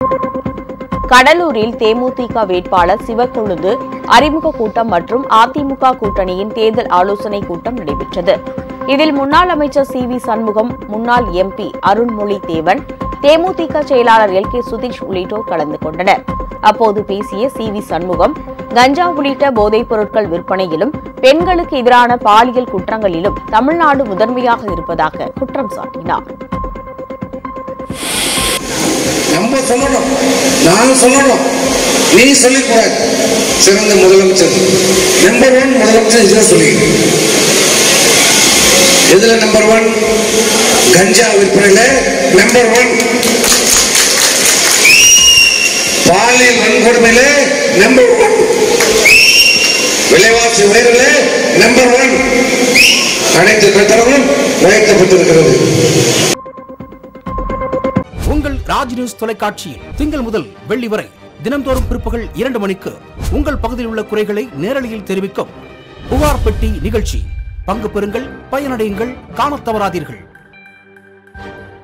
கடலூரில் தேமுதிக வேட்பாளர் சிவக்கொழுந்து அறிமுக கூட்டம் மற்றும் அதிமுக கூட்டணியின் தேர்தல் ஆலோசனை கூட்டம் நடைபெற்றது இதில் முன்னாள் அமைச்சர் சி வி சண்முகம் முன்னாள் எம்பி அருண்மொழி தேவன் தேமுதிக செயலாளர் எல் கே சுதீஷ் உள்ளிட்டோர் கலந்து கொண்டனர் அப்போது பேசிய சி வி சண்முகம் கஞ்சா உள்ளிட்ட போதைப் பொருட்கள் விற்பனையிலும் பெண்களுக்கு எதிரான பாலியல் குற்றங்களிலும் தமிழ்நாடு முதன்மையாக இருப்பதாக குற்றம் சாட்டினார் நம்ம சொல்லணும் நான் சொல்லணும் நீ சொல்லிக்கூடாது சிறந்த முதலமைச்சர் நம்பர் ஒன் முதலமைச்சர் இதுல சொல்லி எதுல நம்பர் ஒன் கஞ்சா விற்பனையில நம்பர் ஒன் பாலியல் வன்கொடுமையில நம்பர் ஒன் விலைவாசி உயர்வுல நம்பர் ஒன் அனைத்து கட்டணங்களும் உயர்த்தப்பட்டிருக்கிறது உங்கள் ராஜ் நியூஸ் தொலைக்காட்சியில் திங்கள் முதல் வெள்ளி வரை தினம்தோறும் பிற்பகல் இரண்டு மணிக்கு உங்கள் பகுதியில் உள்ள குறைகளை நேரலையில் தெரிவிக்கும் புகார் பெட்டி நிகழ்ச்சி பங்கு பெறுங்கள் பயனடையுங்கள் காணத் தவறாதீர்கள்